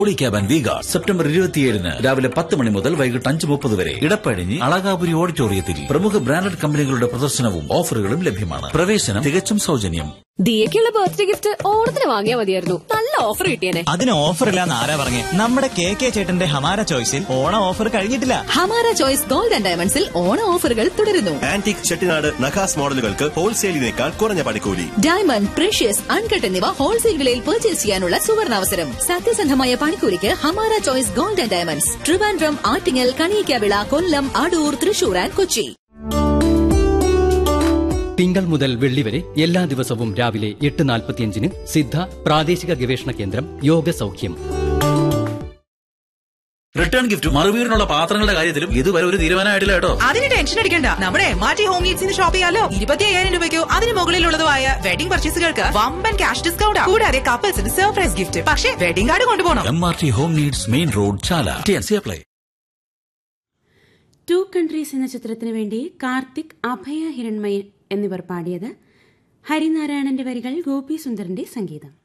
poly ക്യാബൻ Veega September ഇരുപത്തിയേഴിന് രാവിലെ പത്ത് മണി മുതൽ വൈകിട്ട് അഞ്ച് മുപ്പത് വരെ ഇടപ്പഴിഞ്ഞ് അളകാപുരി ഓഡിറ്റോറിയത്തിൽ പ്രമുഖ ബ്രാൻഡഡ് കമ്പനികളുടെ പ്രദർശനവും ഓഫറുകളും ലഭ്യമാണ് പ്രവേശനം തികച്ചും സൗജന്യം ദിയക്കുള്ള ബർത്ത്ഡേ ഗിഫ്റ്റ് ഓണത്തിന് വാങ്ങിയാൽ മതിയായിരുന്നു നല്ല ഓഫർ കിട്ടിയേനെ അതിന് ഓഫർ ഇല്ലാന്ന് ആരാ പറഞ്ഞേ നമ്മുടെ കെ കെ ചേട്ടന്റെ ഹമാര ചോയ്സിൽ ഓണ ഓഫർ കഴിഞ്ഞിട്ടില്ല ഹമാര ചോയ്സ് ഗോൾഡ് ആൻഡ് ഡയമണ്ട്സിൽ ഓണ ഓഫറുകൾ തുടരുന്നു ആന്റിക് ചെട്ടിനാട് നഖാസ് മോഡലുകൾക്ക് ഹോൾസെയിലിനേക്കാൾ കുറഞ്ഞ പണിക്കൂലി ഡയമണ്ട് പ്രഷ്യസ് അൺകട്ട് എന്നിവ ഹോൾസെയിൽ വിലയിൽ പർച്ചേസ് ചെയ്യാനുള്ള സുവർണാവസരം സത്യസന്ധമായ പണിക്കൂലിക്ക് Hamara choice gold and diamonds Trivandrum Attingal Kaniyakkavila Kollam Adoor Thrissur and Kochi തിങ്കൾ മുതൽ വെള്ളി വരെ എല്ലാ ദിവസവും രാവിലെ എട്ട് നാൽപ്പത്തിയഞ്ചിന് സിദ്ധ പ്രാദേശിക ഗവേഷണ കേന്ദ്രം യോഗ സൗഖ്യം റിട്ടേൺ ഗിഫ്റ്റ് മറുവീടിനുള്ള പാത്രങ്ങളുടെ കാര്യത്തിലും ഇതുവരെ ഒരു തീരുമാനമായിട്ടില്ല കേട്ടോ അതിന് ടെൻഷൻ അടിക്കണ്ട നമ്മുടെ മാറ്റി ഹോം നീഡ്സിന് ഷോപ്പ് ചെയ്യാലോ ഇരുപത്തി അയ്യായിരം രൂപയ്ക്കോ അതിന് മുകളിലുള്ളതുമായ വെഡിംഗ് പർച്ചേസുകൾക്ക് വമ്പൻ ക്യാഷ് ഡിസ്കൗണ്ട് കൂടാതെ കപ്പിൾസിന് സർപ്രൈസ് ഗിഫ്റ്റ് പക്ഷേ വെഡിംഗ് കാർഡ് കൊണ്ടുപോകണം M R T home needs main road Chala T N C apply to countries എന്ന ചിത്രത്തിനു വേണ്ടി കാർത്തിക് അഭയ ഹിരൺമയൻ എന്നിവർ പാടിയത് ഹരിനാരായണന്റെ വരികൾ ഗോപി സുന്ദറിന്റെ സംഗീതം